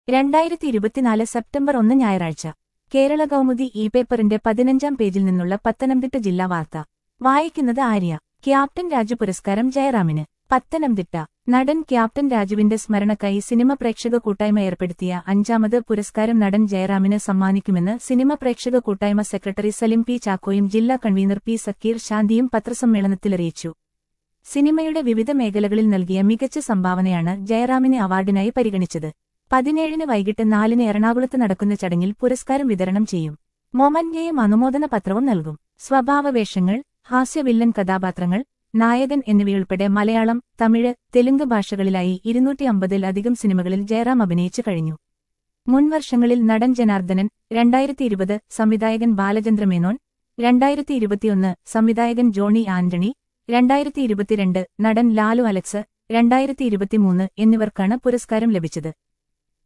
രണ്ടായിരത്തി ഇരുപത്തിനാല് സെപ്റ്റംബർ ഒന്ന് ഞായറാഴ്ച കേരള കൗമുദി ഇ പേപ്പറിന്റെ പതിനഞ്ചാം പേജിൽ നിന്നുള്ള പത്തനംതിട്ട ജില്ലാ വാർത്ത വായിക്കുന്നത് ആര്യ ക്യാപ്റ്റൻ രാജു പുരസ്കാരം ജയറാമിന് പത്തനംതിട്ട നടൻ ക്യാപ്റ്റൻ രാജുവിന്റെ സ്മരണക്കായി സിനിമ പ്രേക്ഷക കൂട്ടായ്മ ഏർപ്പെടുത്തിയ അഞ്ചാമത് പുരസ്കാരം നടൻ ജയറാമിന് സമ്മാനിക്കുമെന്ന് സിനിമ പ്രേക്ഷക കൂട്ടായ്മ സെക്രട്ടറി സലിം പി ചാക്കോയും ജില്ലാ കൺവീനർ പി സക്കീർ ശാന്തിയും പത്രസമ്മേളനത്തിലറിയിച്ചു സിനിമയുടെ വിവിധ മേഖലകളിൽ നൽകിയ മികച്ച സംഭാവനയാണ് ജയറാമിനെ അവാർഡിനായി പരിഗണിച്ചത് പതിനേഴിന് വൈകിട്ട് നാലിന് എറണാകുളത്ത് നടക്കുന്ന ചടങ്ങിൽ പുരസ്കാരം വിതരണം ചെയ്യും മൊമന്യയും അനുമോദന പത്രവും നൽകും സ്വഭാവവേഷങ്ങൾ ഹാസ്യവില്ലൻ കഥാപാത്രങ്ങൾ നായകൻ എന്നിവയുൾപ്പെടെ മലയാളം തമിഴ് തെലുങ്ക് ഭാഷകളിലായി ഇരുന്നൂറ്റി അമ്പതിലധികം സിനിമകളിൽ ജയറാം അഭിനയിച്ചു കഴിഞ്ഞു മുൻവർഷങ്ങളിൽ നടൻ ജനാർദ്ദനൻ രണ്ടായിരത്തി ഇരുപത് സംവിധായകൻ ബാലചന്ദ്രമേനോൻ രണ്ടായിരത്തി ഇരുപത്തിയൊന്ന് സംവിധായകൻ ജോണി ആന്റണി രണ്ടായിരത്തി ഇരുപത്തിരണ്ട് നടൻ ലാലു അലക്സ് രണ്ടായിരത്തി ഇരുപത്തിമൂന്ന് എന്നിവർക്കാണ് പുരസ്കാരം ലഭിച്ചത്